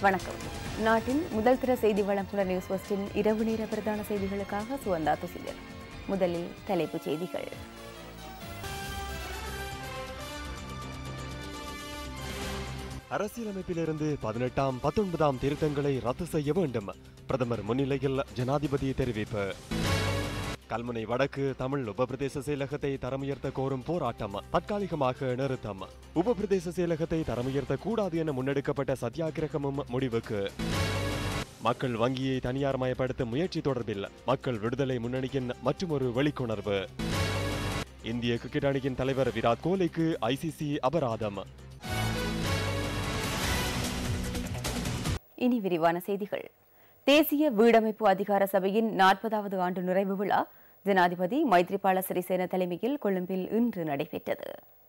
வணக்கம் நாட்டின் முதல் தர செய்தி வழங்குள்ள நியூஸ் ஃபர்ஸ்டின் இரவு நேர பிரதான செய்திகளுக்காக சுவந்தா துசிலர் முதலில் தலைப்புச் செய்திகள் அரசியலமைப்பிலிருந்து பதினெட்டாம் பத்தொன்பதாம் திருத்தங்களை ரத்து செய்ய வேண்டும் பிரதமர் முன்னிலையில் ஜனாதிபதி தெரிவிப்பு கல்முனை வடக்கு தமிழ் உபபிரதேச செயலகத்தை தரமுயர்த்த கோரும் போராட்டம் தற்காலிகமாக நிறுத்தம் உபபிரதேச செயலகத்தை தரமுயர்த்த கூடாது என முன்னெடுக்கப்பட்ட சத்தியாகிரகமும் முடிவுக்கு மக்கள் வங்கியை தனியார் மயப்படுத்தும் முயற்சி தொடர்பில் மக்கள் விடுதலை முன்னணியின் மற்றுமொரு வெளிக்கொணர்வு இந்திய கிரிக்கெட் அணியின் தலைவர் விராட் கோலிக்கு ஐசிசி அபராதம் இனி விரிவான செய்திகள் தேசிய வீடமைப்பு அதிகார சபையின் நாற்பதாவது ஆண்டு நிறைவு விழா ஜனாதிபதி மைத்ரிபால சிறிசேன தலைமையில் கொழும்பில் இன்று நடைபெற்றது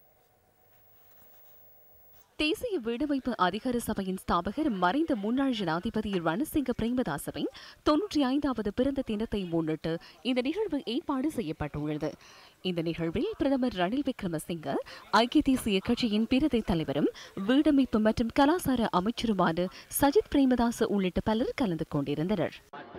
தேசிய வீடமைப்பு அதிகார சபையின் ஸ்தாபகர் மறைந்த முன்னாள் ஜனாதிபதி ரணசிங்க பிரேமதாசவின் தொன்னூற்றி ஐந்தாவது பிறந்த தினத்தை முன்னிட்டு இந்த நிகழ்வு ஏற்பாடு செய்யப்பட்டுள்ளது இந்த நிகழ்வில் பிரதமர் ரணில் விக்ரமசிங்க ஐக்கிய தேசிய கட்சியின் பிரதி தலைவரும் வீடமைப்பு மற்றும் கலாசார அமைச்சருமான சஜித் பிரேமதாச உள்ளிட்ட பலர் கலந்து கொண்டிருந்தனர்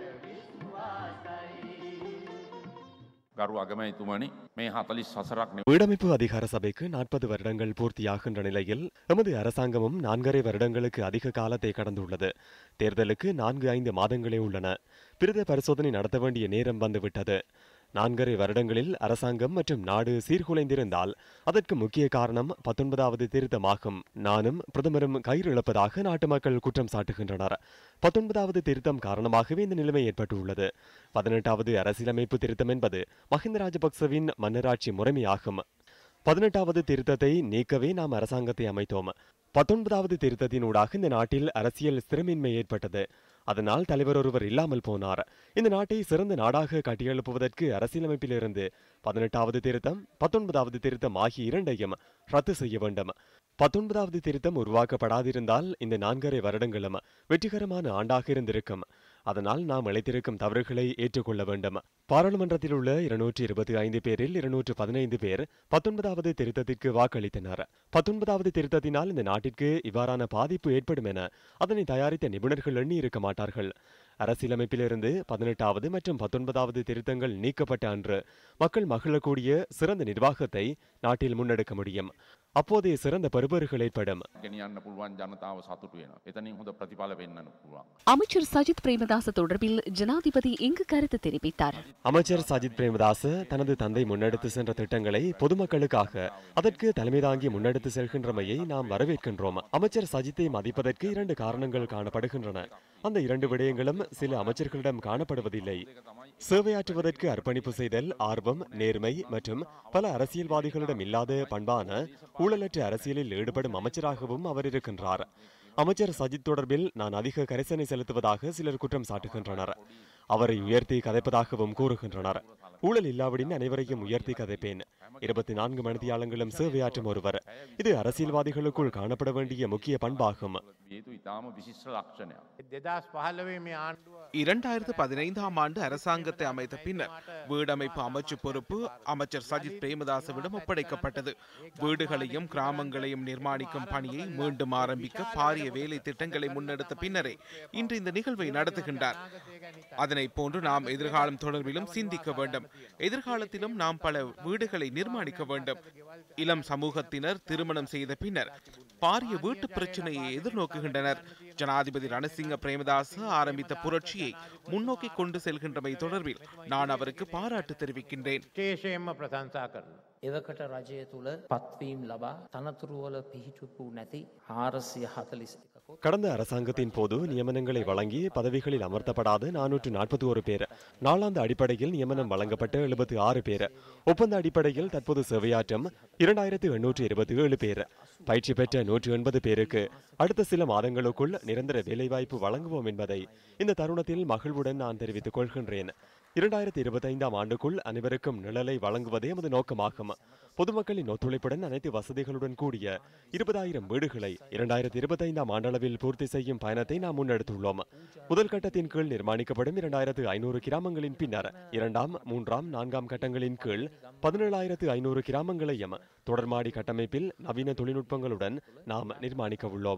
ගරු අගමැතුමනි මේ හතලිස් සසරක් வீடமைப்பு அதிகார சபைக்கு நாற்பது வருடங்கள் பூர்த்தியாகின்ற நிலையில் எமது அரசாங்கமும் நான்கரை வருடங்களுக்கு அதிக காலத்தை கடந்துள்ளது தேர்தலுக்கு நான்கு ஐந்து மாதங்களே உள்ளன பிரத பரிசோதனை நடத்த வேண்டிய நேரம் வந்துவிட்டது நான்கரை வருடங்களில் அரசாங்கம் மற்றும் நாடு சீர்குலைந்திருந்தால் அதற்கு முக்கிய காரணம் பத்தொன்பதாவது திருத்தமாகும் நானும் பிரதமரும் கயிறு இழப்பதாக நாட்டு மக்கள் குற்றம் சாட்டுகின்றனர் பத்தொன்பதாவது திருத்தம் காரணமாகவே இந்த நிலைமை ஏற்பட்டுள்ளது பதினெட்டாவது அரசியலமைப்பு திருத்தம் என்பது மஹிந்த ராஜபக்சவின் மன்னராட்சி முறைமையாகும் பதினெட்டாவது திருத்தத்தை நீக்கவே நாம் அரசாங்கத்தை அமைத்தோம் பத்தொன்பதாவது திருத்தத்தினூடாக இந்த நாட்டில் அரசியல் ஸ்திரமின்மை ஏற்பட்டது அதனால் தலைவர் ஒருவர் இல்லாமல் போனார் இந்த நாட்டை சிறந்த நாடாக கட்டியெழுப்புவதற்கு அரசியலமைப்பிலிருந்து பதினெட்டாவது திருத்தம் பத்தொன்பதாவது திருத்தம் ஆகிய இரண்டையும் ரத்து செய்ய வேண்டும் பத்தொன்பதாவது திருத்தம் உருவாக்கப்படாதிருந்தால் இந்த நான்கரை வருடங்களும் வெற்றிகரமான ஆண்டாக இருந்திருக்கும் அதனால் நாம் இழைத்திருக்கும் தவறுகளை ஏற்றுக்கொள்ள வேண்டும் பாராளுமன்றத்தில் உள்ள இருநூற்றி இருபத்தி ஐந்து பேரில் இருநூற்று பதினைந்து பேர் பத்தொன்பதாவது திருத்தத்திற்கு வாக்களித்தனர் பத்தொன்பதாவது திருத்தத்தினால் இந்த நாட்டிற்கு இவ்வாறான பாதிப்பு ஏற்படும் என அதனை தயாரித்த நிபுணர்கள் எண்ணி இருக்க மாட்டார்கள் அரசியலமைப்பிலிருந்து பதினெட்டாவது மற்றும் பத்தொன்பதாவது திருத்தங்கள் நீக்கப்பட்ட அன்று மக்கள் மகிழக்கூடிய சிறந்த நிர்வாகத்தை நாட்டில் முன்னெடுக்க முடியும் அப்போதைய சிறந்த பருபர்கள் ஏற்படும் ගෙනියන්න පුළුවන් ජනතාව සතුටු වෙනවා. එතනින් හොඳ ප්‍රතිඵල වෙන්නන්න පුළුවන්. அமைச்சர் சஜித் பிரேமதாச தொடர்பில் ஜனாதிபதி இங்கு கருத்து தெரிவித்தார் அமைச்சர் சஜித் பிரேமதாச தனது தந்தை முன்னெடுத்து சென்ற திட்டங்களை பொதுமக்களுக்காக அதற்கு தலைமை தாங்கி முன்னெடுத்து செல்கின்றமையை நாம் வரவேற்கின்றோம் அமைச்சர் சஜித்தை மதிப்பதற்கு இரண்டு காரணங்கள் காணப்படுகின்றன அந்த இரண்டு விடயங்களும் சில அமைச்சர்களிடம் காணப்படுவதில்லை சேவையாற்றுவதற்கு அர்ப்பணிப்பு செய்தல் ஆர்வம் நேர்மை மற்றும் பல அரசியல்வாதிகளிடம் இல்லாத பண்பான ஊழலற்ற அரசியலில் ஈடுபடும் அமைச்சராகவும் அவர் இருக்கின்றார் அமைச்சர் சஜித் தொடர்பில் நான் அதிக கரிசனை செலுத்துவதாக சிலர் குற்றம் சாட்டுகின்றனர் அவரை உயர்த்தி கதைப்பதாகவும் கூறுகின்றனர் ஊழல் இல்லாவிடின் அனைவரையும் உயர்த்தி கதைப்பேன் இருபத்தி நான்கு மணித்தியாலங்களும் சேவையாற்றும் ஒருவர் இது அரசியல்வாதிகளுக்குள் காணப்பட வேண்டிய முக்கிய பண்பாகும் වියතු ඉතාම විශිෂ්ට ලක්ෂණයක්. දෙදස් පහලවේ මේ ආණ්ඩුව இரண்டாயிரத்து பதினைந்தாம் ஆண்டு அரசாங்கத்தை அமைத்த பின்னர் வீடமைப்பு அமைச்சு பொறுப்பு அமைச்சர் சஜித் பிரேமதாசவிடம் ஒப்படைக்கப்பட்டது வீடுகளையும் கிராமங்களையும் நிர்மாணிக்கும் பணியை மீண்டும் ஆரம்பிக்க பாரிய வேலை திட்டங்களை முன்னெடுத்த பின்னரே இன்று இந்த நிகழ்வை நடத்துகின்றார் அதனை போன்று நாம் எதிர்காலம் தொடர்பிலும் சிந்திக்க வேண்டும் எதிர்காலத்திலும் நாம் பல வீடுகளை நிர்மாணிக்க வேண்டும் இளம் சமூகத்தினர் திருமணம் செய்த பின்னர் பாரிய வீட்டு பிரச்சனையை எதிர்நோக்குகின்றனர் ஜனாதிபதி ரணசிங்க பிரேமதாச ஆரம்பித்த புரட்சியை முன்னோக்கி கொண்டு செல்கின்றமை தொடர்பில் நான் அவருக்கு பாராட்டு தெரிவிக்கின்றேன் ශේෂයෙන්ම ප්‍රසංසා කරන. එවකට රජය තුළ පත්වීම් ලබා තනතුරුවල පිහිටුපු නැති හාරසිය හතලිස් එකකො. கடந்த அரசாங்கத்தின் போது நியமனங்களை வழங்கி பதவிகளில் அமர்த்தப்படாத நானூற்று நாற்பத்தி ஒரு பேர் நாளாந்த அடிப்படையில் நியமனம் வழங்கப்பட்ட எழுபத்தி ஆறு பேர் ஒப்பந்த அடிப்படையில் தற்போது சேவையாற்றும் இரண்டாயிரத்து எண்ணூற்று இருபத்தி ஏழு பேர் பயிற்சி பெற்ற நூற்று எண்பது பேருக்கு அடுத்த சில மாதங்களுக்குள் நிரந்தர வேலைவாய்ப்பு வழங்குவோம் என்பதை இந்த தருணத்தில் மகிழ்வுடன் நான் தெரிவித்துக் கொள்கின்றேன் இரண்டாயிரத்தி இருபத்தைந்தாம் ஆண்டுக்குள் அனைவருக்கும் நிழலை வழங்குவதே எமது நோக்கமாகும் பொதுமக்களின் ஒத்துழைப்புடன் அனைத்து வசதிகளுடன் கூடிய இருபதாயிரம் வீடுகளை இரண்டாயிரத்தி இருபத்தைந்தாம் ஆண்டளவில் பூர்த்தி செய்யும் பயணத்தை நாம் முன்னெடுத்துள்ளோம் முதல் கட்டத்தின் கீழ் நிர்மாணிக்கப்படும் இரண்டாயிரத்து ஐநூறு கிராமங்களின் பின்னர் இரண்டாம் மூன்றாம் நான்காம் கட்டங்களின் கீழ் பதினேழாயிரத்து ஐநூறு கிராமங்களையும் தொடர்மாடி கட்டமைப்பில் நவீன தொழில்நுட்பங்களுடன் நாம் நிர்மாணிக்க உள்ளோம்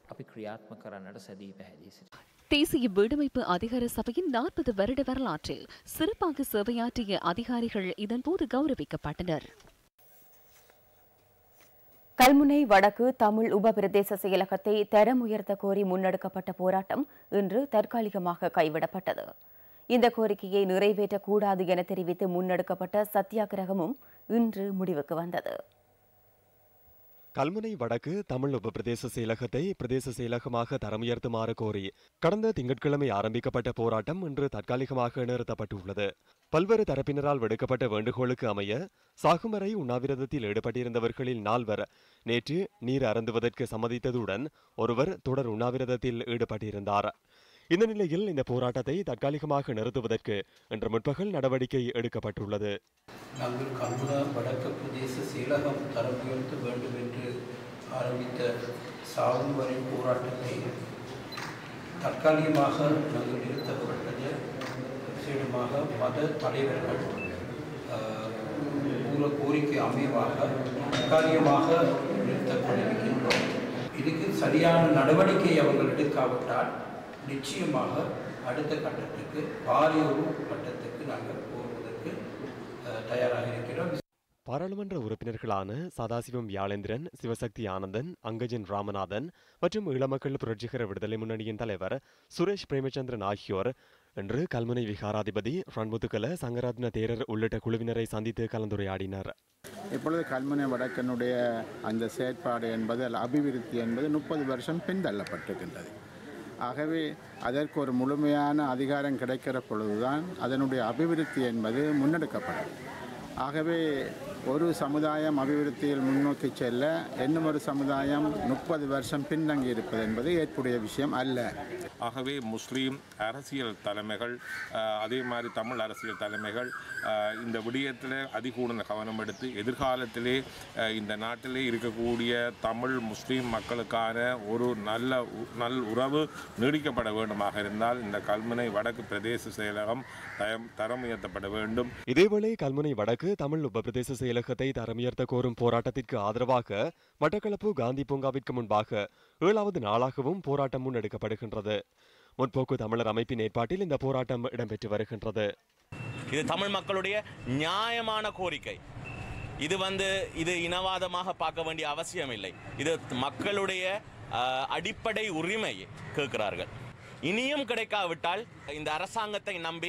අපි ක්‍රියාත්ම කරන්නට සැදී පැහැදී සිට. தேசிய வீடமைப்பு அதிகார சபையின் நாற்பது வருட வரலாற்றில் சிறப்பாக சேவையாற்றிய அதிகாரிகள் இதன்போது கௌரவிக்கப்பட்டனர் கல்முனை வடக்கு தமிழ் உபபிரதேச செயலகத்தை தரம் உயர்த்த கோரி முன்னெடுக்கப்பட்ட போராட்டம் இன்று தற்காலிகமாக கைவிடப்பட்டது இந்த கோரிக்கையை நிறைவேற்றக்கூடாது என தெரிவித்து முன்னெடுக்கப்பட்ட சத்தியாகிரகமும் இன்று முடிவுக்கு வந்தது கல்முனை வடக்கு தமிழ் உபபிரதேச செயலகத்தை பிரதேச செயலகமாக தரமுயர்த்துமாறு கோரி கடந்த திங்கட்கிழமை ஆரம்பிக்கப்பட்ட போராட்டம் இன்று தற்காலிகமாக நிறுத்தப்பட்டுள்ளது பல்வேறு தரப்பினரால் விடுக்கப்பட்ட வேண்டுகோளுக்கு அமைய சாகுமறை உண்ணாவிரதத்தில் ஈடுபட்டிருந்தவர்களில் நால்வர் நேற்று நீர் அருந்துவதற்கு சம்மதித்ததுடன் ஒருவர் தொடர் உண்ணாவிரதத்தில் ஈடுபட்டிருந்தார் இந்த நிலையில் இந்த போராட்டத்தை தற்காலிகமாக நிறுத்துவதற்கு இன்று முற்பகல் நடவடிக்கை எடுக்கப்பட்டுள்ளது நாங்கள் கல்முனா வடக்கு பிரதேச செயலகம் தரம் உயர்த்த வேண்டும் என்று ஆரம்பித்த சாகும் வரை போராட்டத்தை தற்காலிகமாக நாங்கள் நிறுத்தப்பட்டது விசேடமாக மத தலைவர்கள் ஆஹ், கூற கோரிக்கை அமைவாக தற்காலிகமாக நிறுத்தப்பட்டிருக்கின்றோம் இதுக்கு சரியான நடவடிக்கை அவர்கள் எடுக்காவிட்டால் நிச்சயமாக அடுத்த கட்டத்துக்கு பாரிய ஒரு கட்டத்துக்கு நாங்கள் போவதற்கு அஹ், தயாராக இருக்கிறோம் பாராளுமன்ற உறுப்பினர்களான சதாசிவம் வியாழேந்திரன் சிவசக்தி ஆனந்தன் அங்கஜன் ராமநாதன் மற்றும் ஈழமக்கள் புரட்சிகர விடுதலை முன்னணியின் தலைவர் சுரேஷ் பிரேமச்சந்திரன் ஆகியோர் இன்று கல்முனை விகாராதிபதி ரன்முத்துக்கல சங்கரத்ன தேரர் உள்ளிட்ட குழுவினரை சந்தித்து கலந்துரையாடினர் இப்பொழுது கல்முனை வடக்கனுடைய அந்த செயற்பாடு என்பது அல்ல அபிவிருத்தி என்பது முப்பது வருஷம் பின்தள்ளப்பட்டிருக்கின்றது ஆகவே அதற்கு ஒரு முழுமையான அதிகாரம் கிடைக்கிற பொழுதுதான் அதனுடைய அபிவிருத்தி என்பது முன்னெடுக்கப்படும் ஆகவே ஒரு சமுதாயம் அபிவிருத்தியில் முன்னோக்கி செல்ல இன்னும் ஒரு சமுதாயம் முப்பது வருஷம் பின்தங்கி இருப்பது என்பது ஏற்புடைய விஷயம் அல்ல ஆகவே முஸ்லீம் அரசியல் தலைமைகள் அஹ், அதே மாதிரி தமிழ் அரசியல் தலைமைகள் அஹ், இந்த விடயத்தில் அதிகூடுன கவனம் எடுத்து எதிர்காலத்திலே அஹ், இந்த நாட்டிலே இருக்கக்கூடிய தமிழ் முஸ்லீம் மக்களுக்கான ஒரு நல்ல உ- நல் உறவு நீடிக்கப்பட வேண்டுமாக இருந்தால் இந்த கல்முனை வடக்கு பிரதேச செயலகம் தரம் தரம் உயர்த்தப்பட வேண்டும் இதேவேளை கல்முனை வடக்கு தமிழ் உபபிரதேச செயலகத்தை தரமுயர்த்த கோரும் போராட்டத்திற்கு ஆதரவாக மட்டக்களப்பு காந்தி பூங்காவிற்கு முன்பாக ஏழாவது நாளாகவும் போராட்டம் முன்னெடுக்கப்படுகின்றது முற்போக்கு தமிழர் அமைப்பின் ஏற்பாட்டில் இந்த போராட்டம் இடம்பெற்று வருகின்றது இது தமிழ் மக்களுடைய நியாயமான கோரிக்கை இது வந்து இது இனவாதமாக பார்க்க வேண்டிய அவசியம் இல்லை இது மக்களுடைய அஹ், அடிப்படை உரிமை கேட்கிறார்கள் இனியும் கிடைக்காவிட்டால் இந்த அரசாங்கத்தை நம்பி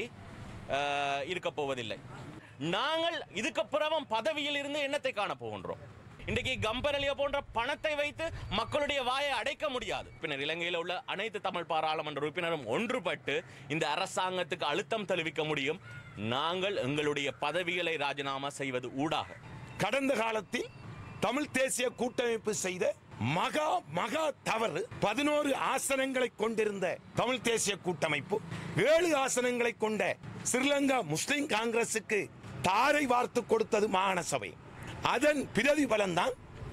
அஹ், இருக்கப் போவதில்லை நாங்கள் இதுக்கப்புறம் பதவியில் இருந்து என்னத்தை காண போகின்றோம் இன்றைக்கு கம்பரலிய போன்ற பணத்தை வைத்து மக்களுடைய வாயை அடைக்க முடியாது பின்னர் இலங்கையில் உள்ள அனைத்து தமிழ் பாராளுமன்ற உறுப்பினரும் ஒன்றுபட்டு இந்த அரசாங்கத்துக்கு அழுத்தம் தெரிவிக்க முடியும் நாங்கள் எங்களுடைய பதவிகளை ராஜினாமா செய்வது ஊடாக கடந்த காலத்தில் தமிழ் தேசிய கூட்டமைப்பு செய்த மகா மகா தவறு பதினோரு ஆசனங்களை கொண்டிருந்த தமிழ் தேசிய கூட்டமைப்பு ஏழு ஆசனங்களை கொண்ட ஸ்ரீலங்கா முஸ்லிம் காங்கிரசுக்கு தாரை வார்த்து கொடுத்தது மாகாண சபை அதன் பிரதிபலன்தான்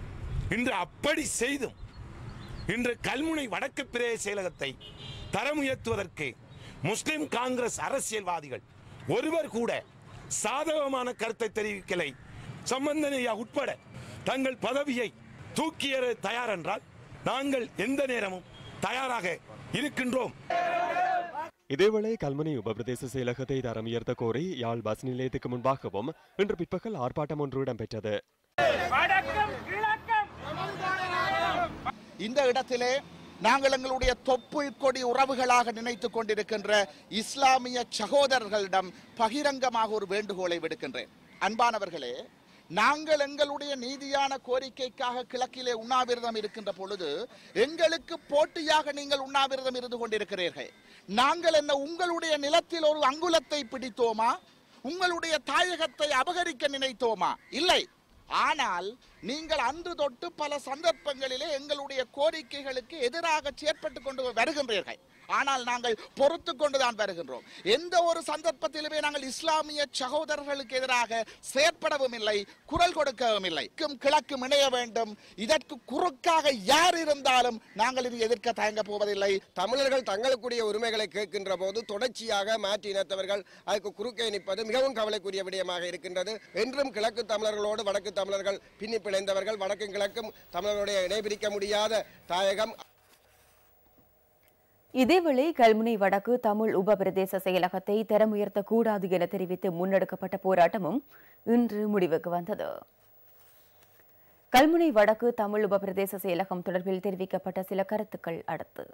இன்று அப்படி செய்தும் இன்று கல்முனை வடக்கு பிரதேச செயலகத்தை தரம் உயர்த்துவதற்கு முஸ்லிம் காங்கிரஸ் அரசியல்வாதிகள் ஒருவர் கூட சாதகமான கருத்தை தெரிவிக்கலை சம்பந்தனையா உட்பட தங்கள் பதவியை தூக்கி எற தயார் என்றால் நாங்கள் எந்த நேரமும் தயாராக இருக்கின்றோம் இதேவேளை கல்முனை உபபிரதேச செயலகத்தை தரம் உயர்த்த கோரி யாழ் பஸ் நிலையத்துக்கு முன்பாகவும் இன்று பிற்பகல் ஆர்ப்பாட்டம் ஒன்று இடம்பெற்றது இந்த இடத்திலே நாங்கள் எங்களுடைய தொப்புள் கொடி உறவுகளாக நினைத்துக் கொண்டிருக்கின்ற இஸ்லாமிய சகோதரர்களிடம் பகிரங்கமாக ஒரு வேண்டுகோளை விடுக்கின்றேன் அன்பானவர்களே நாங்கள் எங்களுடைய நீதியான கோரிக்கைக்காக கிழக்கிலே உண்ணாவிரதம் இருக்கின்ற பொழுது எங்களுக்கு போட்டியாக நீங்கள் உண்ணாவிரதம் இருந்து கொண்டிருக்கிறீர்கள் நாங்கள் என்ன உங்களுடைய நிலத்தில் ஒரு அங்குலத்தை பிடித்தோமா உங்களுடைய தாயகத்தை அபகரிக்க நினைத்தோமா இல்லை ஆனால் நீங்கள் அன்று தொட்டு பல சந்தர்ப்பங்களிலே எங்களுடைய கோரிக்கைகளுக்கு எதிராக செயற்பட்டு கொண்டு வருகின்றீர்கள் ஆனால் நாங்கள் பொறுத்து கொண்டுதான் வருகின்றோம் எந்த ஒரு சந்தர்ப்பத்திலுமே நாங்கள் இஸ்லாமிய சகோதரர்களுக்கு எதிராக செயற்படவும் இல்லை குரல் கொடுக்கவும் இல்லை கிழக்கும் கிழக்கும் இணைய வேண்டும் இதற்கு குறுக்காக யார் இருந்தாலும் நாங்கள் இது எதிர்க்க தயங்க போவதில்லை தமிழர்கள் தங்களுக்குரிய உரிமைகளை கேட்கின்ற போது தொடர்ச்சியாக மாற்றி இனத்தவர்கள் அதுக்கு குறுக்கே நிற்பது மிகவும் கவலைக்குரிய விடயமாக இருக்கின்றது என்றும் கிழக்கு தமிழர்களோடு வடக்கு தமிழர்கள் பின்னி பிணைந்தவர்கள் வடக்கும் கிழக்கும் தமிழர்களுடைய இணைபிரிக்க முடியாத தாயகம் இதேவேளை கல்முனை வடக்கு தமிழ் உப பிரதேச செயலகத்தை தரமுயர்த்தக்கூடாது என தெரிவித்து முன்னெடுக்கப்பட்ட போராட்டமும் இன்று முடிவுக்கு வந்தது கல்முனை வடக்கு தமிழ் உப பிரதேச செயலகம் தொடர்பில் தெரிவிக்கப்பட்ட சில கருத்துக்கள் அடுத்து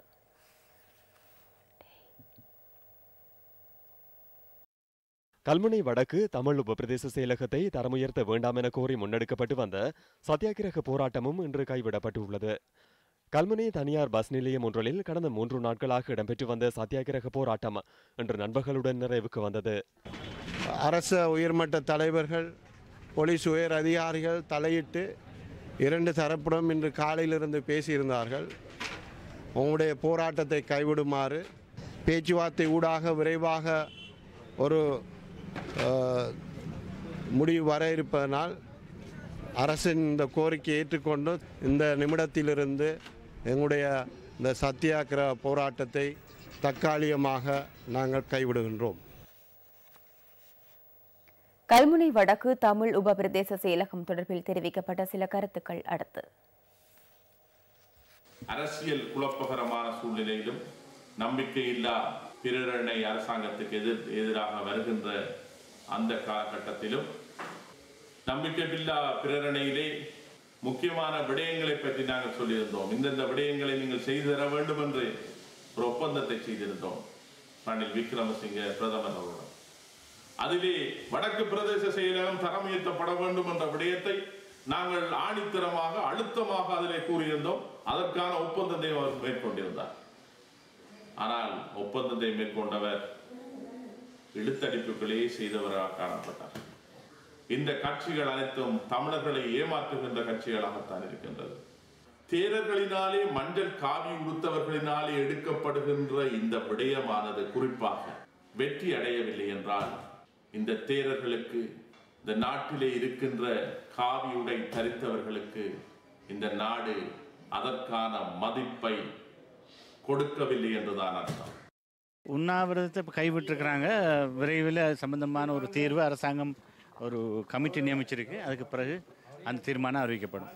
கல்முனை வடக்கு தமிழ் உபபிரதேச செயலகத்தை தரமுயர்த்த வேண்டாம் என கோரி முன்னெடுக்கப்பட்டு வந்த சத்தியாகிரக போராட்டமும் இன்று கைவிடப்பட்டுள்ளது கல்முனை தனியார் பஸ் நிலையம் ஒன்றில் கடந்த மூன்று நாட்களாக இடம்பெற்று வந்த சத்தியாகிரக போராட்டம் இன்று நண்பர்களுடன் நிறைவுக்கு வந்தது அரச உயர்மட்ட தலைவர்கள் போலீஸ் உயர் அதிகாரிகள் தலையிட்டு இரண்டு தரப்புடன் இன்று காலையிலிருந்து பேசியிருந்தார்கள் உங்களுடைய போராட்டத்தை கைவிடுமாறு பேச்சுவார்த்தை ஊடாக விரைவாக ஒரு அஹ், முடிவு வர இருப்பதனால் அரசின் இந்த கோரிக்கையை ஏற்றுக்கொண்டு இந்த நிமிடத்திலிருந்து எங்களுடைய இந்த சத்தியாகிரக போராட்டத்தை தற்காலிகமாக நாங்கள் கைவிடுகின்றோம் கல்முனை வடக்கு தமிழ் உப பிரதேச செயலகம் தொடர்பில் தெரிவிக்கப்பட்ட சில கருத்துக்கள் அடுத்து அரசியல் குழப்பகரமான சூழ்நிலையிலும் நம்பிக்கையில்லா பிரேரணை அரசாங்கத்துக்கு எதிர் எதிராக வருகின்ற அந்த காலகட்டத்திலும் நம்பிக்கையில்லா பிரேரணையிலே முக்கியமான விடயங்களை பற்றி நாங்கள் சொல்லியிருந்தோம் இந்தந்த விடயங்களை நீங்கள் செய்து தர வேண்டும் என்று ஒரு ஒப்பந்தத்தை செய்திருந்தோம் ரணில் விக்ரமசிங்க பிரதமர் அவருடன் அதிலே வடக்கு பிரதேச செயலகம் தரம் உயர்த்தப்பட வேண்டும் என்ற விடயத்தை நாங்கள் ஆணித்தரமாக அழுத்தமாக அதிலே கூறியிருந்தோம் அதற்கான ஒப்பந்தத்தை அவர் மேற்கொண்டிருந்தார் ஆனால் ஒப்பந்தத்தை மேற்கொண்டவர் இழுத்தடிப்புகளே செய்தவராக காணப்பட்டார் இந்த கட்சிகள் அனைத்தும் தமிழர்களை ஏமாற்றுகின்ற கட்சிகளாகத்தான் இருக்கின்றது தேரர்களினாலே மஞ்சள் காவி உடுத்தவர்களினாலே எடுக்கப்படுகின்ற இந்த விடயமானது குறிப்பாக வெற்றி அடையவில்லை என்றால் இந்த தேரர்களுக்கு இந்த நாட்டிலே இருக்கின்ற காவி உடை தரித்தவர்களுக்கு இந்த நாடு அதற்கான மதிப்பை கொடுக்கவில்லை என்றுதான் அர்த்தம் உண்ணாவிரதத்தை இப்போ கைவிட்டிருக்கிறாங்க விரைவில் அது சம்பந்தமான ஒரு தீர்வு அரசாங்கம் ஒரு கமிட்டி நியமிச்சிருக்கு அதுக்கு பிறகு அந்த தீர்மானம் அறிவிக்கப்படும்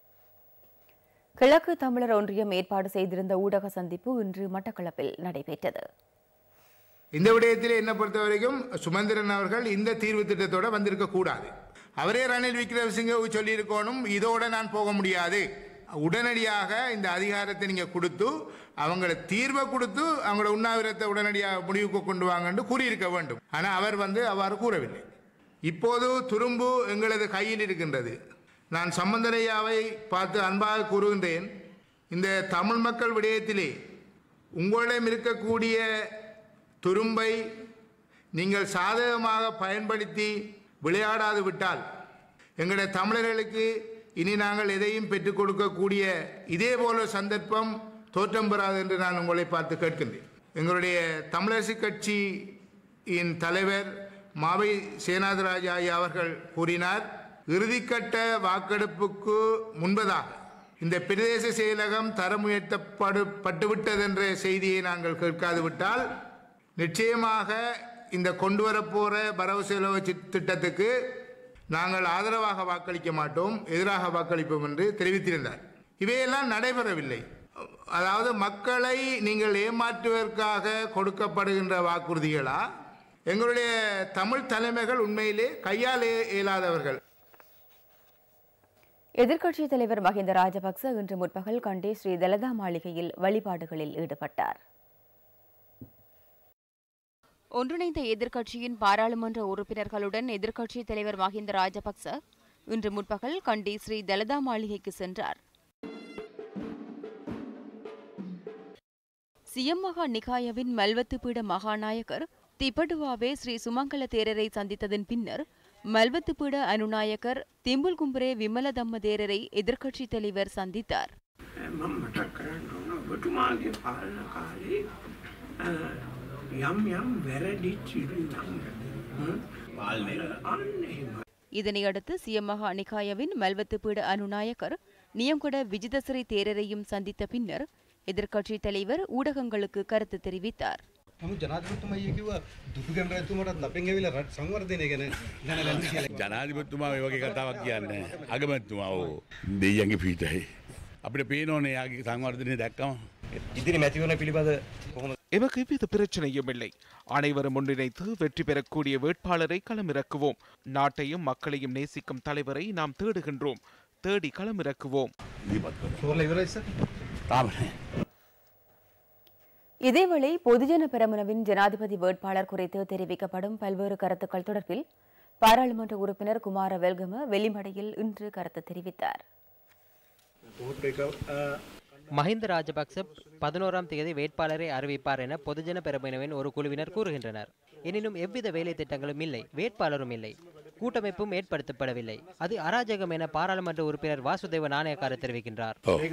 கிழக்கு தமிழர் ஒன்றியம் ஏற்பாடு செய்திருந்த ஊடக சந்திப்பு இன்று மட்டக்களப்பில் நடைபெற்றது இந்த விடயத்தில் என்னை பொறுத்த வரைக்கும் சுமந்திரன் அவர்கள் இந்த தீர்வு திட்டத்தோட வந்திருக்க கூடாது அவரே ரணில் விக்ரமசிங்க சொல்லியிருக்கணும் இதோட நான் போக முடியாது உடனடியாக இந்த அதிகாரத்தை நீங்கள் கொடுத்து அவங்கள தீர்வை கொடுத்து அவங்களோட உண்ணாவிரத்தை உடனடியாக முடிவுக்கு கொண்டு வாங்கன்னு கூறியிருக்க வேண்டும் ஆனால் அவர் வந்து அவ்வாறு கூறவில்லை இப்போது துரும்பு எங்களது கையில் இருக்கின்றது நான் சம்பந்தனையாவை பார்த்து அன்பாக கூறுகின்றேன் இந்த தமிழ் மக்கள் விடயத்திலே உங்களிடம் இருக்கக்கூடிய துரும்பை நீங்கள் சாதகமாக பயன்படுத்தி விளையாடாது விட்டால் எங்களுடைய தமிழர்களுக்கு இனி நாங்கள் எதையும் பெற்றுக் கொடுக்கக்கூடிய இதே போல சந்தர்ப்பம் தோற்றம் பெறாது என்று நான் உங்களை பார்த்து கேட்கின்றேன் எங்களுடைய தமிழரசு கட்சியின் தலைவர் மாவை சேனாதராஜ் ஐயா அவர்கள் கூறினார் இறுதிக்கட்ட வாக்கெடுப்புக்கு முன்பதாக இந்த பிரதேச செயலகம் தரம் உயர்த்தப்படு பட்டுவிட்டது என்ற செய்தியை நாங்கள் கேட்காது விட்டால் நிச்சயமாக இந்த கொண்டு வரப்போகிற வரவு செலவு சி- திட்டத்துக்கு நாங்கள் ஆதரவாக வாக்களிக்க மாட்டோம் எதிராக வாக்களிப்போம் என்று தெரிவித்திருந்தார் இவையெல்லாம் நடைபெறவில்லை அதாவது மக்களை நீங்கள் ஏமாற்றுவதற்காக கொடுக்கப்படுகின்ற வாக்குறுதிகளா எங்களுடைய தமிழ் தலைமைகள் உண்மையிலே கையால் இய- இயலாதவர்கள் எதிர்க்கட்சித் தலைவர் மஹிந்த ராஜபக்ச இன்று முற்பகல் கண்டி ஸ்ரீ தலதா மாளிகையில் வழிபாடுகளில் ஈடுபட்டார் ஒன்றிணைந்த எதிர்க்கட்சியின் பாராளுமன்ற உறுப்பினர்களுடன் எதிர்க்கட்சித் தலைவர் மஹிந்த ராஜபக்ச இன்று முற்பகல் கண்டி ஸ்ரீ தலதா மாளிகைக்கு சென்றார் சியம்மகா நிகாயவின் மல்வத்துப்பீட மகாநாயகர் திபடுவாவே ஸ்ரீ சுமங்கல தேரரை சந்தித்ததன் பின்னர் மல்வத்துப்பீட அனுநாயகர் திம்புல்கும்பரே விமலதம்ம தேரரை எதிர்க்கட்சித் தலைவர் சந்தித்தார் මම මතක් කරන්න ඕන ඔබතුමාගේ පාලන කාලේ අ, යම් යම් වැරදිත් සිදුවම් අන්න එහෙම இதனையடுத்து சியமகா நிகாயவின் மல்வத்துப்பீட அனுநாயகர் நியம்கொட விஜிதசிறி தேரரையும் சந்தித்த பின்னர் எதிர்க்கட்சித் தலைவர் ஊடகங்களுக்கு கருத்து தெரிவித்தார் නමුත් ජනාධිපතිතුමා කිව්වා දුටු ගැමරතුමාටත් අපෙන් ඇවිල්ලා රට සංවර්ධනය ගැන දැනගන්න කියලා. ජනාධිපත්තුමා මේ වගේ කතාවක් කියන්නේ අගමැත්තුමා ඕ දෙයියන්ගේ පීතයි. අපිට පේනෝනේ යාගේ සංවර්ධනය දැක්කම ඉදිරි මැතිවරණ පිළිබඳ කොහොමද எமக்கு எவ்வித பிரச்சனையும் இல்லை அனைவரும் ஒன்றிணைத்து வெற்றி பெறக்கூடிய வேட்பாளரை களமிறக்குவோம் நாட்டையும் மக்களையும் நேசிக்கும் தலைவரை நாம் தேடுகின்றோம் தேடி களமிறக்குவோம் සෝරල ඉවරයි සර් තාම இதேவேளை பொதுஜன பெரமுனவின் ஜனாதிபதி வேட்பாளர் குறித்து தெரிவிக்கப்படும் பல்வேறு கருத்துக்கள் தொடர்பில் பாராளுமன்ற உறுப்பினர் குமார வெல்கம வெள்ளிமடையில் இன்று கருத்து தெரிவித்தார் மஹிந்த ராஜபக்ச பதினோராம் தேதி வேட்பாளரை அறிவிப்பார் என பொதுஜன பெரமுனவின் ஒரு குழுவினர் கூறுகின்றனர் எனினும் எவ்வித வேலை திட்டங்களும் இல்லை வேட்பாளரும் இல்லை கூட்டமைப்பும் ஏற்படுத்தப்படவில்லை அது அராஜகம் என பாராளுமன்ற உறுப்பினர் வாசுதேவ நாணயக்கார தெரிவிக்கின்றார்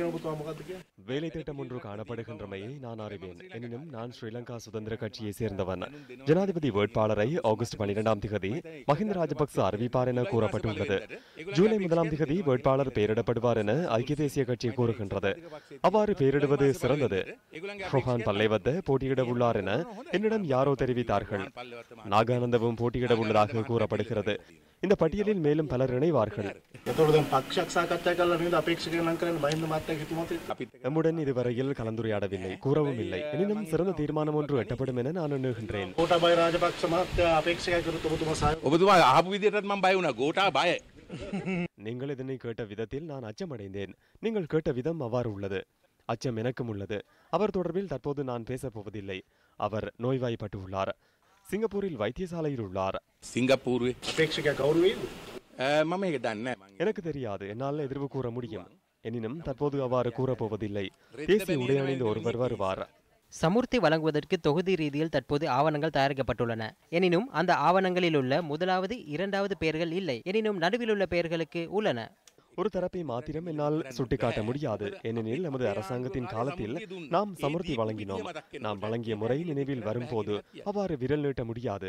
வேலை திட்டம் ஒன்று காணப்படுகின்றமையை நான் அறிவேன் எனினும் நான் ஸ்ரீலங்கா சுதந்திர கட்சியை சேர்ந்தவன் ஜனாதிபதி வேட்பாளரை ஆகஸ்ட் பனிரெண்டாம் திகதி மஹிந்த ராஜபக்ச அறிவிப்பார் என கூறப்பட்டுள்ளது ஜூலை முதலாம் திகதி வேட்பாளர் பெயரிடப்படுவார் என ஐக்கிய தேசிய கட்சி கூறுகின்றது அவ்வாறு பெயரிடுவது சிறந்தது ரோஹான் பல்லைவத்த போட்டியிட உள்ளார் என என்னிடம் யாரோ தெரிவித்தார்கள் நாகானந்தவும் போட்டியிட உள்ளதாக கூறப்படுகிறது இந்த பட்டியலில் மேலும் பலர் இணைவார்கள் එතකොට දැන් පක්ෂයක් සාකච්ඡා කරලා නේද අපේක්ෂකයන් නම් කරන්නේ මහින්ද මහත්තයා හිතුමත நம்முடன் இதுவரையில் கலந்துரையாடவில்லை கூறவும் இல்லை எனினும் சிறந்த தீர்மானம் ஒன்று எட்டப்படும் என நான் எண்ணுகின்றேன் ගෝඨාභය රාජපක්ෂ මහත්තයා අපේක්ෂකයා කරුත් ඔබතුමා සහය ඔබතුමා ආපු විදිහටත් මම බය වුණා ගෝඨා බය நீங்கள் இதனை கேட்ட விதத்தில் நான் அச்சமடைந்தேன் நீங்கள் கேட்ட விதம் அவ்வாறு உள்ளது அச்சம் எனக்கும் உள்ளது அவர் தொடர்பில் தற்போது நான் பேசப் போவதில்லை அவர் நோய்வாய்ப்பட்டு உள்ளார் சிங்கப்பூரில் வைத்தியசாலையில் உள்ளார் සිංගප්පූරුවේ අපේක්ෂකයා කවුරු වේද මම ඒක දන්නේ எனக்கு தெரியாது என்னால் எதிர்வு கூற முடியும் எனினும் தற்போது அவ்வாறு கூறப்போவதில்லை தேசிய உடை அணிந்த ஒருவர் வருவார் சமுர்த்தி வழங்குவதற்கு தொகுதி ரீதியில் தற்போது ஆவணங்கள் தயாரிக்கப்பட்டுள்ளன எனினும் அந்த ஆவணங்களில் உள்ள முதலாவது இரண்டாவது பெயர்கள் இல்லை எனினும் நடுவில் உள்ள பெயர்களுக்கு உள்ளன ஒரு தரப்பை மாத்திரம் என்னால் சுட்டிக்காட்ட முடியாது ஏனெனில் நமது அரசாங்கத்தின் காலத்தில் நாம் சமுர்த்தி வழங்கினோம் நாம் வழங்கிய முறை நினைவில் வரும்போது அவ்வாறு விரல் நீட்ட முடியாது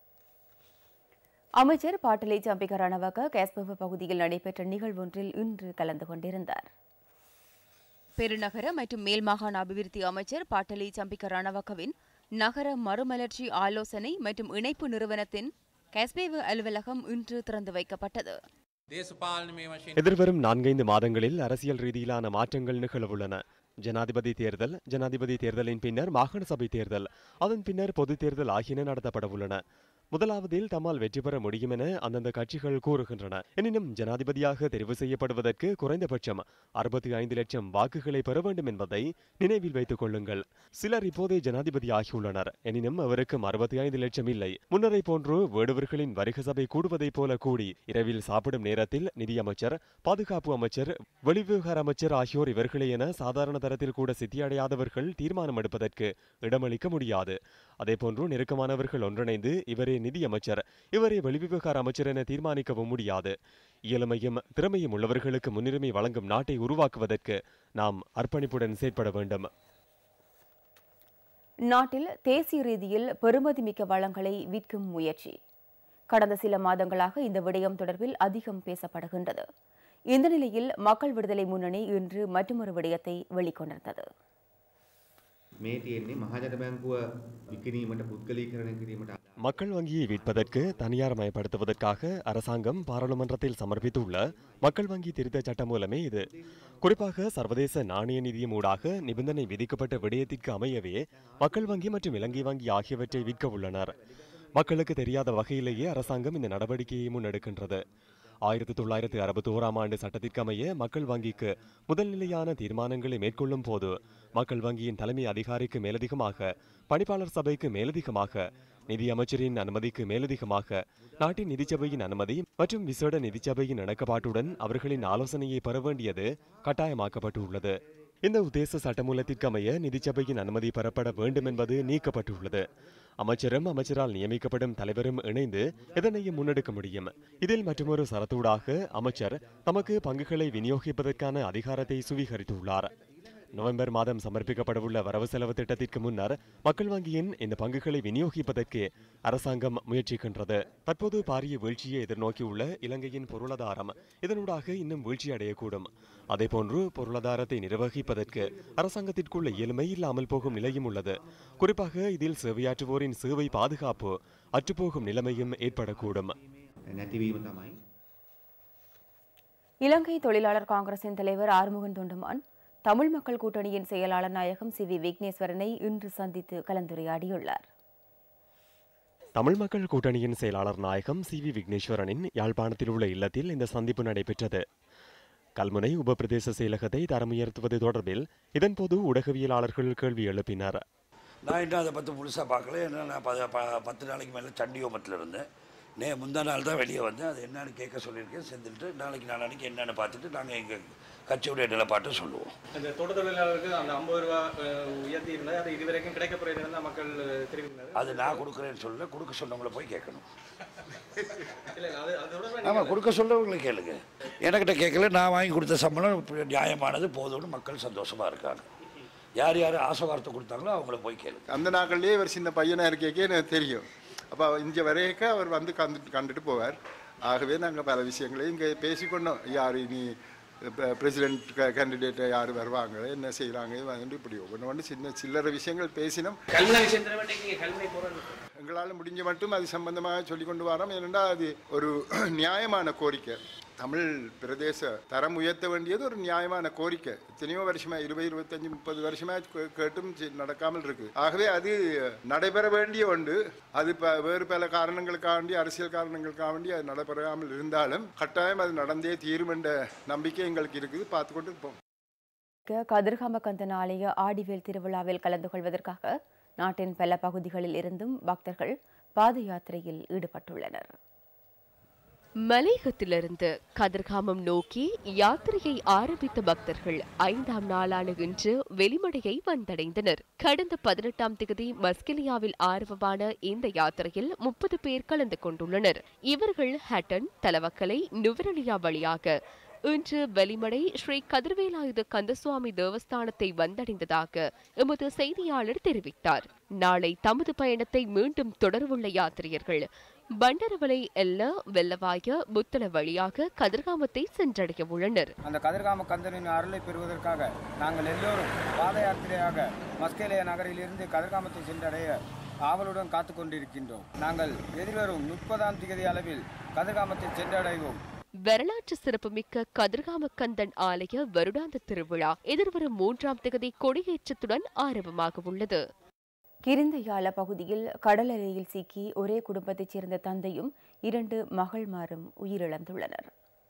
அமைச்சர் பாட்டலை சம்பிக்க ரணவக கேஸ்பவ பகுதியில் நடைபெற்ற நிகழ்வொன்றில் இன்று கலந்து கொண்டிருந்தார் பெருநகர மற்றும் மேல் மாகாண அபிவிருத்தி அமைச்சர் பாட்டலி சம்பிக்க ரணவகவின் நகர மறுமலர்ச்சி ஆலோசனை மற்றும் இணைப்பு நிறுவனத்தின் கேஸ்பேவ அலுவலகம் இன்று திறந்து வைக்கப்பட்டது எதிர்வரும் நான்கைந்து மாதங்களில் அரசியல் ரீதியிலான மாற்றங்கள் நிகழவுள்ளன ஜனாதிபதி தேர்தல் ஜனாதிபதி தேர்தலின் பின்னர் மாகாண சபை தேர்தல் அதன் பின்னர் பொதுத் தேர்தல் ஆகியன நடத்தப்படவுள்ளன முதலாவதில் தம்மால் வெற்றி பெற முடியும் என அந்தந்த கட்சிகள் கூறுகின்றன எனினும் ஜனாதிபதியாக தெரிவு செய்யப்படுவதற்கு குறைந்தபட்சம் அறுபத்தி ஐந்து லட்சம் வாக்குகளை பெற வேண்டும் என்பதை நினைவில் வைத்துக் கொள்ளுங்கள் சிலர் இப்போதே ஜனாதிபதி ஆகியுள்ளனர் எனினும் அவருக்கும் அறுபத்தி ஐந்து லட்சம் இல்லை முன்னரை போன்று வேடுவர்களின் வருக சபை கூடுவதைப் போல கூடி இரவில் சாப்பிடும் நேரத்தில் நிதியமைச்சர் பாதுகாப்பு அமைச்சர் வெளிவிவகார அமைச்சர் ஆகியோர் இவர்களே என சாதாரண தரத்தில் கூட சித்தியடையாதவர்கள் தீர்மானம் எடுப்பதற்கு இடமளிக்க முடியாது அதேபோன்று நெருக்கமானவர்கள் ஒன்றிணைந்து இவரே நிதியமைச்சர் இவரே வெளிவிவகார அமைச்சர் என தீர்மானிக்கவும் முடியாது இயலுமையும் திறமையும் உள்ளவர்களுக்கு முன்னுரிமை வழங்கும் நாட்டை உருவாக்குவதற்கு நாம் அர்ப்பணிப்புடன் செயற்பட வேண்டும் நாட்டில் தேசிய ரீதியில் பெறுமதிமிக்க வளங்களை விற்கும் முயற்சி கடந்த சில மாதங்களாக இந்த விடயம் தொடர்பில் அதிகம் பேசப்படுகின்றது இந்த நிலையில் மக்கள் விடுதலை முன்னணி இன்று மற்றொரு விடயத்தை வெளிக்கொண்டிருந்தது මේ තියෙන්නේ මහජන බැංකුව විකිණීමට පුද්ගලීකරණය කිරීමට மக்கள் வங்கியை விற்பதற்கு தனியார் மயப்படுத்துவதற்காக அரசாங்கம் பாராளுமன்றத்தில் சமர்ப்பித்துள்ள மக்கள் வங்கி திருத்த சட்டம் மூலமே இது குறிப்பாக சர்வதேச நாணய நிதியம் ஊடாக நிபந்தனை விதிக்கப்பட்ட விடயத்திற்கு அமையவே மக்கள் வங்கி மற்றும் இலங்கை வங்கி ஆகியவற்றை விற்க உள்ளனர் மக்களுக்கு தெரியாத வகையிலேயே அரசாங்கம் இந்த நடவடிக்கையை முன்னெடுக்கின்றது ஆயிரத்தி தொள்ளாயிரத்தி அறுபத்தி ஓராம் ஆண்டு சட்டத்திற்கு அமைய மக்கள் வங்கிக்கு முதல் நிலையான தீர்மானங்களை மேற்கொள்ளும் போது மக்கள் வங்கியின் தலைமை அதிகாரிக்கு மேலதிகமாக பணிப்பாளர் சபைக்கு மேலதிகமாக நிதி அமைச்சரின் அனுமதிக்கு மேலதிகமாக நாட்டின் நிதிச்சபையின் அனுமதி மற்றும் விசேட நிதிச்சபையின் இணக்கப்பாட்டுடன் அவர்களின் ஆலோசனையை பெற வேண்டியது கட்டாயமாக்கப்பட்டுள்ளது இந்த உத்தேச சட்டமூலத்திற்கு அமைய நிதிச்சபையின் அனுமதி பெறப்பட வேண்டும் என்பது நீக்கப்பட்டுள்ளது அமைச்சரும் அமைச்சரால் நியமிக்கப்படும் தலைவரும் இணைந்து இதனையும் முன்னெடுக்க முடியும் இதில் மற்றொரு சரத்தூடாக அமைச்சர் தமக்கு பங்குகளை விநியோகிப்பதற்கான அதிகாரத்தை சுவீகரித்துள்ளார் நவம்பர் மாதம் சமர்ப்பிக்கப்படவுள்ள வரவு செலவு திட்டத்திற்கு முன்னர் மக்கள் வங்கியின் இந்த பங்குகளை விநியோகிப்பதற்கு அரசாங்கம் முயற்சிக்கின்றது தற்போது பாரிய வீழ்ச்சியை எதிர்நோக்கியுள்ள இலங்கையின் பொருளாதாரம் இதனூடாக இன்னும் வீழ்ச்சி அடையக்கூடும் அதேபோன்று பொருளாதாரத்தை நிர்வகிப்பதற்கு அரசாங்கத்திற்குள்ள இயலுமை இல்லாமல் போகும் நிலையும் உள்ளது குறிப்பாக இதில் சேவையாற்றுவோரின் சேவை பாதுகாப்பு அற்றுப்போகும் நிலைமையும் ஏற்படக்கூடும் නැතිවීම තමයි இலங்கை தொழிலாளர் காங்கிரசின் தலைவர் ஆறுமுகன் தொண்டமான் தமிழ் மக்கள் கூட்டணியின் செயலாளர் நாயகம் சி வி விக்னேஸ்வரனை இன்று சந்தித்து கலந்துரையாடியுள்ளார் தமிழ் மக்கள் கூட்டணியின் செயலாளர் நாயகம் சி வி விக்னேஸ்வரனின் யாழ்ப்பாணத்தில் உள்ள இல்லத்தில் இந்த சந்திப்பு நடைபெற்றது கல்முனை உபபிரதேச செயலகத்தை தரமுயர்த்துவது தொடர்பில் இதன்போது ஊடகவியலாளர்கள் கேள்வி எழுப்பினர் நான் இன்னும் அதை பற்றி முழுசாக பார்க்கல ஏன்னா நான் ப- ப- பத்து நாளைக்கு மேலே சண்டியோமத்தில் இருந்தேன் நே முந்தா நாள் தான் வெளியே வந்தேன் அது என்னன்னு கேட்க சொல்லியிருக்கேன் செஞ்சுட்டு நாளைக்கு நாளைக்கு என்னன்னு பார்த்துட்டு நாங்கள் எங்கள் கட்சியுடைய நிலப்பாட்டை சொல்லுவோம் அந்த தோட்ட தொழிலாளருக்கு அந்த ஐம்பது ரூபா அஹ், உயர்த்தி இருந்தால் அது இதுவரைக்கும் கிடைக்கப்படுகிறது தான் மக்கள் தெரிவிக்கிறார் அது நான் கொடுக்குறேன்னு சொல்லல கொடுக்க சொன்னவங்கள போய் கேட்கணும் இல்லை அது அதோட ஆமாம் கொடுக்க சொல்றவங்களை கேளுங்க என்கிட்ட கேட்கல நான் வாங்கி கொடுத்த சம்பளம் இப்ப நியாயமானது போதும்னு மக்கள் சந்தோஷமாக இருக்காங்க யார் யார் ஆசை வார்த்தை கொடுத்தாங்களோ அவங்கள போய் கேளுங்க அந்த நாட்கள்லேயே இவர் சின்ன பையனாக இருக்கே எனக்கு தெரியும் அப்போ இங்கே வரையக்க அவர் வந்து கண்டு கண்டுட்டு போவார் ஆகவே நாங்கள் பல விஷயங்களையும் இங்கே பேசிக்கொண்டோம் யார் இனி பிரசிடென்ட் கேண்டிடேட்டை யார் வருவாங்க என்ன செய்கிறாங்க வந்து இப்படி ஒவ்வொன்று ஒன்று சின்ன சில்லறை விஷயங்கள் பேசினோம் கல்முனை விஷயத்தில் மட்டும் நீங்கள் கல்முனை போகிறோம் எங்களால் முடிஞ்ச மட்டும் அது சம்பந்தமாக சொல்லி கொண்டு வரோம் ஏனென்றால் அது ஒரு நியாயமான கோரிக்கை தமிழ் பிரதேச தரம் உயர்த்த வேண்டியது ஒரு நியாயமான கோரிக்கை எத்தனையோ வருஷமா இருபது இருபத்தஞ்சு முப்பது வருஷமா கே- கேட்டும் சி- நடக்காமல் இருக்கு ஆகவே அது நடைபெற வேண்டிய ஒன்று அது ப வேறு பல காரணங்களுக்காக வேண்டி அரசியல் காரணங்களுக்காக வேண்டி அது நடைபெறாமல் இருந்தாலும் கட்டாயம் அது நடந்தே தீரும் என்ற நம்பிக்கை எங்களுக்கு இருக்குது பார்த்து கொண்டு இருப்போம் கதிர்காம கந்தன் ஆலய ஆடிவேல் திருவிழாவில் கலந்து கொள்வதற்காக நாட்டின் பல பகுதிகளில் இருந்தும் பக்தர்கள் பாத யாத்திரையில் ஈடுபட்டுள்ளனர் மலையகத்திலிருந்து கதிர்காமம் நோக்கி யாத்திரையை ஆரம்பித்த பக்தர்கள் ஐந்தாம் நாளான இன்று வெளிமடையை வந்தடைந்தனர் கடந்த பதினெட்டாம் தேதி மஸ்கெலியாவில் ஆரம்பமான இந்த யாத்திரையில் முப்பது பேர் கலந்து கொண்டுள்ளனர் இவர்கள் ஹட்டன் தலவக்கலை நுவரலியா வழியாக இன்று வெளிமடை ஸ்ரீ கதிர்வேலாயுத கந்தசுவாமி தேவஸ்தானத்தை வந்தடைந்ததாக எமது செய்தியாளர் தெரிவித்தார் நாளை தமது பயணத்தை மீண்டும் தொடரவுள்ள யாத்ரீகர்கள் பண்டரவளை எல்ல வெள்ளவாய புத்தள வழியாக கதிர்காமத்தை சென்றடைய உள்ளனர் அந்த கதிர்காம கந்தனின் அருளை பெறுவதற்காக நாங்கள் எல்லோரும் பாத யாத்திரையாக மஸ்கேலியா நகரிலிருந்து கதிர்காமத்தை சென்றடைய ஆவலுடன் காத்து கொண்டிருக்கின்றோம் நாங்கள் எதிர்வரும் முப்பதாம் திகதி அளவில் கதிர்காமத்தை சென்றடைவோம் வரலாற்று சிறப்புமிக்க கதிர்காம கந்தன் ஆலய வருடாந்த திருவிழா எதிர்வரும் மூன்றாம் திகதி கொடியேற்றத்துடன் ஆரம்பமாக உள்ளது கிரிந்தையால பகுதியில் கடல் அலையில் சிக்கி ஒரே குடும்பத்தைச் சேர்ந்த தந்தையும் இரண்டு மகள்மாரும் உயிரிழந்துள்ளனர்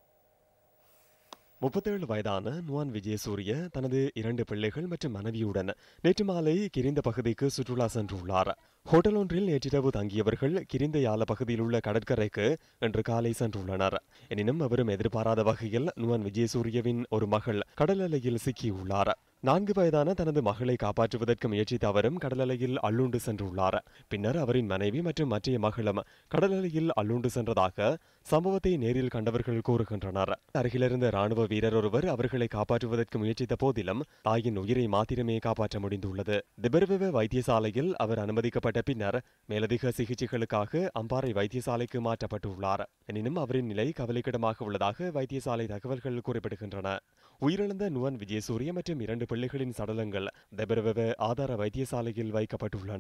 முப்பத்தேழு வயதான நுவான் விஜயசூரிய தனது இரண்டு பிள்ளைகள் மற்றும் மனைவியுடன் நேற்று மாலை கிரிந்த பகுதிக்கு சுற்றுலா சென்றுள்ளார் ஹோட்டல் ஒன்றில் நேற்றிரவு தங்கியவர்கள் கிரிந்த யால பகுதியில் உள்ள கடற்கரைக்கு இன்று காலை சென்றுள்ளனர் எனினும் அவரும் எதிர்பாராத வகையில் நுவான் விஜயசூரியவின் ஒரு மகள் கடல் அலையில் சிக்கியுள்ளார் நான்கு வயதான தனது மகளை காப்பாற்றுவதற்கு முயற்சித்த அவரும் கடலலையில் அள்ளுண்டு சென்றுள்ளார் பின்னர் அவரின் மனைவி மற்றும் மற்றைய மகளும் கடலலையில் அள்ளுண்டு சென்றதாக சம்பவத்தை நேரில் கண்டவர்கள் கூறுகின்றனர் அருகிலிருந்த ராணுவ வீரர் ஒருவர் அவர்களை காப்பாற்றுவதற்கு முயற்சித்த போதிலும் தாயின் உயிரை மாத்திரமே காப்பாற்ற முடிந்துள்ளது திபர்வெவ வைத்தியசாலையில் அவர் அனுமதிக்கப்பட்ட பின்னர் மேலதிக சிகிச்சைகளுக்காக அம்பாறை வைத்தியசாலைக்கு மாற்றப்பட்டுள்ளார் எனினும் அவரின் நிலை கவலைக்கிடமாக உள்ளதாக வைத்தியசாலை தகவல்கள் குறிப்பிடுகின்றன உயிரிழந்த நுவன் விஜயசூரிய மற்றும் இரண்டு பிள்ளைகளின் சடலங்கள் தெபரவெவ ஆதார வைத்தியசாலையில் வைக்கப்பட்டுள்ளன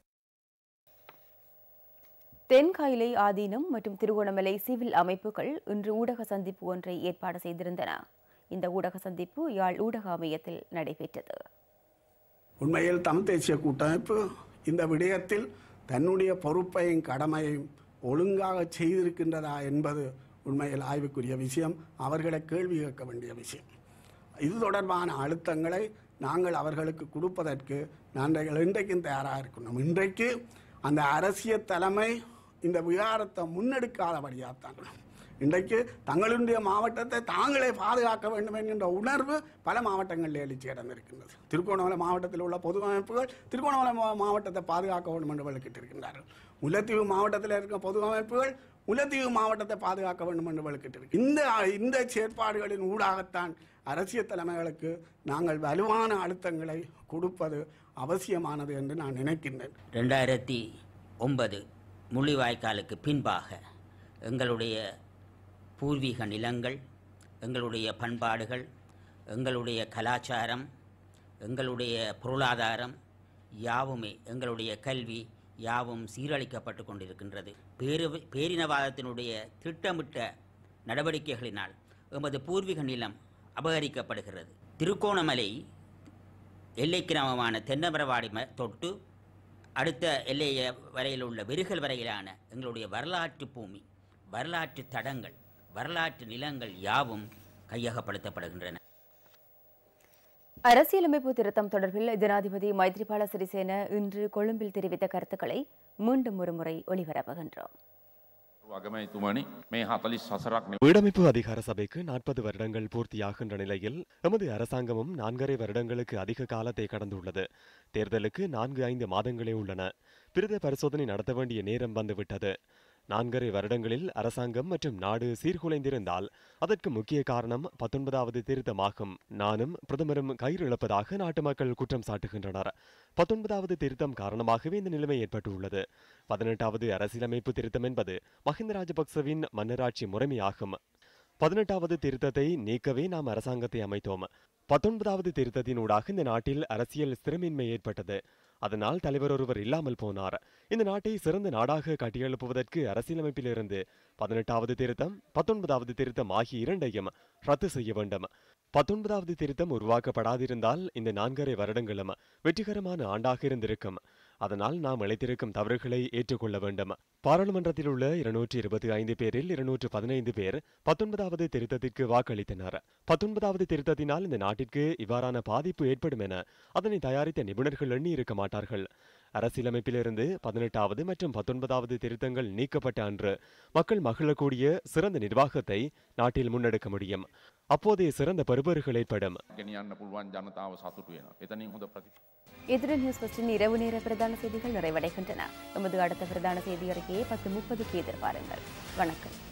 தென்காயிலை ஆதீனம் மற்றும் திருகோணமலை சிவில் அமைப்புகள் இன்று ஊடக சந்திப்பு ஒன்றை ஏற்பாடு செய்திருந்தன இந்த ஊடக சந்திப்பு யாழ் ஊடக அமையத்தில் நடைபெற்றது உண்மையில் தமிழ் தேசிய கூட்டமைப்பு இந்த விடயத்தில் தன்னுடைய பொறுப்பையும் கடமையையும் ஒழுங்காக செய்திருக்கின்றதா என்பது உண்மையில் ஆய்வுக்குரிய விஷயம் அவர்களை கேள்வி கேட்க வேண்டிய விஷயம் இது தொடர்பான அழுத்தங்களை நாங்கள் அவர்களுக்கு கொடுப்பதற்கு நாங்கள் இன்றைக்கும் தயாராக இருக்கணும் இன்றைக்கு அந்த அரசியல் தலைமை இந்த விகாரத்தை முன்னெடுக்காதபடியாகத்தான் இன்றைக்கு தங்களுடைய மாவட்டத்தை தாங்களே பாதுகாக்க வேண்டும் என்கின்ற உணர்வு பல மாவட்டங்களில் எழுச்சியிடம் இருக்கின்றது திருகோணமலை மாவட்டத்தில் உள்ள பொது அமைப்புகள் திருகோணமலை மா- மாவட்டத்தை பாதுகாக்க வேண்டும் என்று வலுக்கிட்டு இருக்கின்றார்கள் முல்லைத்தீவு மாவட்டத்தில் இருக்க பொது அமைப்புகள் முல்லைத்தீவு மாவட்டத்தை பாதுகாக்க வேண்டும் என்று வலுக்கிட்டு இருக்கு இந்த இந்த செயற்பாடுகளின் ஊடாகத்தான் அரசியல் தலைமைகளுக்கு நாங்கள் வலுவான அழுத்தங்களை கொடுப்பது அவசியமானது என்று நான் நினைக்கின்றேன் ரெண்டாயிரத்தி ஒன்பது முள்ளிவாய்க்காலுக்கு பின்பாக எங்களுடைய பூர்வீக நிலங்கள் எங்களுடைய பண்பாடுகள் எங்களுடைய கலாச்சாரம் எங்களுடைய பொருளாதாரம் யாவுமே எங்களுடைய கல்வி யாவும் சீரழிக்கப்பட்டு கொண்டிருக்கின்றது பேரு பேரினவாதத்தினுடைய திட்டமிட்ட நடவடிக்கைகளினால் எமது பூர்வீக நிலம் அபகரிக்கப்படுகிறது திருக்கோணமலை எல்லை கிராமமான தென்னமரவாடி ம- தொட்டு அடுத்த எல்லைய வரையில் உள்ள வெறுகல் வரையிலான எங்களுடைய வரலாற்று பூமி வரலாற்று தடங்கள் வரலாற்று நிலங்கள் யாவும் கையகப்படுத்தப்படுகின்றன அரசியலமைப்பு திருத்தம் தொடர்பில் ஜனாதிபதி மைத்ரிபால சிறிசேன இன்று கொழும்பில் தெரிவித்த கருத்துக்களை மீண்டும் ஒருமுறை ஒளிபரப்புகின்றோம் අගමැතුමනි මේ හතලිස් සසරක් வீடமைப்பு அதிகார சபைக்கு நாற்பது வருடங்கள் பூர்த்தியாகின்ற நிலையில் எமது அரசாங்கமும் நான்கரை வருடங்களுக்கு அதிக காலத்தை கடந்துள்ளது தேர்தலுக்கு நான்கு ஐந்து மாதங்களே உள்ளன பிரத பரிசோதனை நடத்த வேண்டிய நேரம் வந்துவிட்டது நான்கரை வருடங்களில் அரசாங்கம் மற்றும் நாடு சீர்குலைந்திருந்தால் அதற்கு முக்கிய காரணம் பத்தொன்பதாவது திருத்தமாகும் நானும் பிரதமரும் கயிறிழப்பதாக நாட்டு மக்கள் குற்றம் சாட்டுகின்றனர் பத்தொன்பதாவது திருத்தம் காரணமாகவே இந்த நிலைமை ஏற்பட்டுள்ளது பதினெட்டாவது அரசியலமைப்பு திருத்தம் என்பது மஹிந்த ராஜபக்சவின் மன்னராட்சி முறைமையாகும் பதினெட்டாவது திருத்தத்தை நீக்கவே நாம் அரசாங்கத்தை அமைத்தோம் பத்தொன்பதாவது திருத்தத்தினூடாக இந்த நாட்டில் அரசியல் ஸ்திரமின்மை ஏற்பட்டது அதனால் தலைவர் ஒருவர் இல்லாமல் போனார் இந்த நாட்டை சிறந்த நாடாக கட்டியெழுப்புவதற்கு அரசியலமைப்பிலிருந்து பதினெட்டாவது திருத்தம் பத்தொன்பதாவது திருத்தம் ஆகிய இரண்டையும் ரத்து செய்ய வேண்டும் பத்தொன்பதாவது திருத்தம் உருவாக்கப்படாதிருந்தால் இந்த நான்கரை வருடங்களும் வெற்றிகரமான ஆண்டாக இருந்திருக்கும் அதனால் நாம் இழைத்திருக்கும் தவறுகளை ஏற்றுக்கொள்ள வேண்டும் பாராளுமன்றத்தில் உள்ள இருநூற்றி இருபத்தி ஐந்து பேரில் இருநூற்று பதினைந்து பேர் பத்தொன்பதாவது திருத்தத்திற்கு வாக்களித்தனர் பத்தொன்பதாவது திருத்தத்தினால் இந்த நாட்டிற்கு இவ்வாறான பாதிப்பு ஏற்படும் என அதனை தயாரித்த நிபுணர்கள் எண்ணி இருக்க மாட்டார்கள் அரசியலமைப்பிலிருந்து பதினெட்டாவது மற்றும் பத்தொன்பதாவது திருத்தங்கள் நீக்கப்பட்ட அன்று மக்கள் மகிழக்கூடிய சிறந்த நிர்வாகத்தை நாட்டில் முன்னெடுக்க முடியும் அப்போதைய சிறந்த பெறுபேறுகள் ஏற்படும் ගෙනියන්න පුළුවන් ජනතාව සතුටු වෙන. එතනින් හොඳ ප්‍රති இத்துடன் நியூஸ் பஸ்டின் இரவு நேர பிரதான செய்திகள் நிறைவடைகின்றன எமது அடுத்த பிரதான செய்தி அறிக்கையை பத்து முப்பதுக்கு எதிர்பாருங்கள் வணக்கம்